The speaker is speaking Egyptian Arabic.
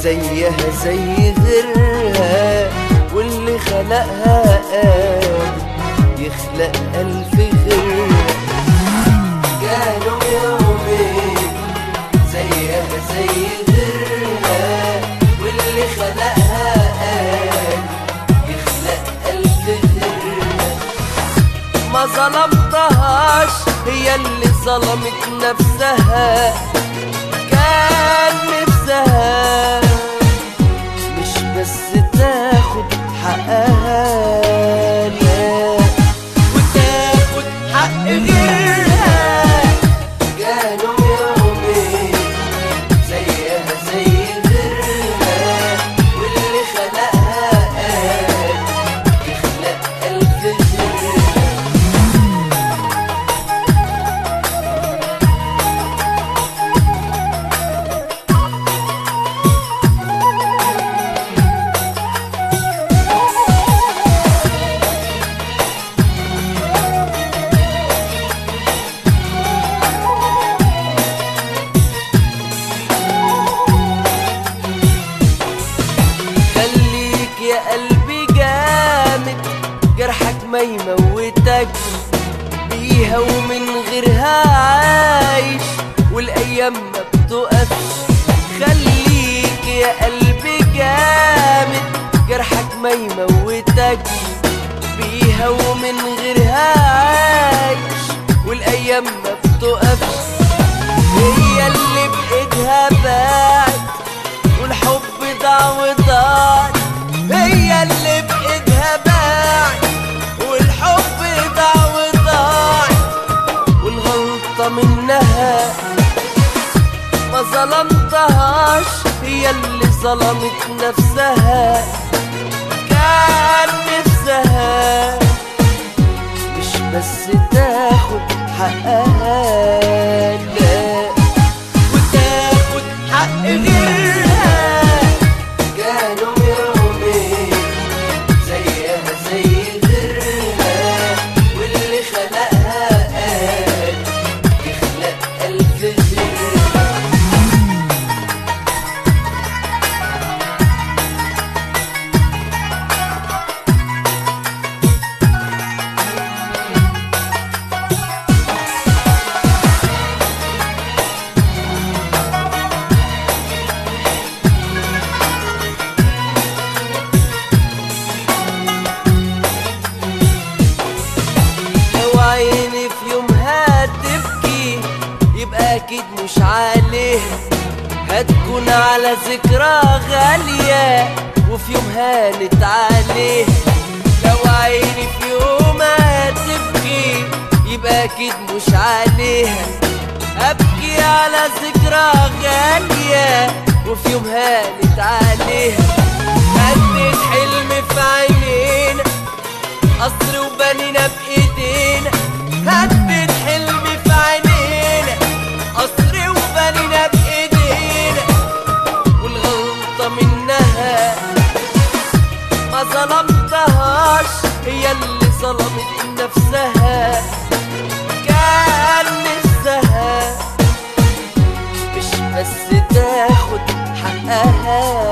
زيها زي غيرها واللي خلقها قادر يخلق ألف غيرها كانوا يومين زيها زي غيرها واللي خلقها قادر يخلق ألف غيرها ما ظلمتهاش هي اللي ظلمت نفسها كان نفسها مش بس تاخد حقها لا وتاخد حق غيرها كانوا يومين زيها زي غيرها واللي خلقها قال يخلق ألف غيرها خليك يا قلبي جامد جرحك ما يموتك بيها ومن غيرها عايش والايام ما بتقفش خليك يا قلبي جامد جرحك ما يموتك بيها ومن غيرها عايش والايام ما بتقفش هي اللي بايدها باعت والحب ضاع وضاع هي اللي بايدها باعت والحب ضاع وضاع والغلطة منها ما ظلمتهاش هي اللي ظلمت نفسها كان نفسها مش بس تاخد حقها لا وتاخد حق غيرها كانوا يومين زيها زي غيرها واللي خلقها قال يخلق ألف غيرها لو عيني في يومها تبكي يبقى اكيد مش عليها هتكون على ذكرى غالية وفي يومها نتعاليها لو عيني في يومها تبكي يبقى اكيد مش عليها ابكي على ذكرى غالية وفي يومها نتعاليها هديت حلم في عينينا قصر وبنينا بايدينا هدت حلمي في عينينا قصر وبنينا بايدينا والغلطة منها ما ظلمتهاش هي اللي ظلمت نفسها كان نفسها مش بس تاخد حقها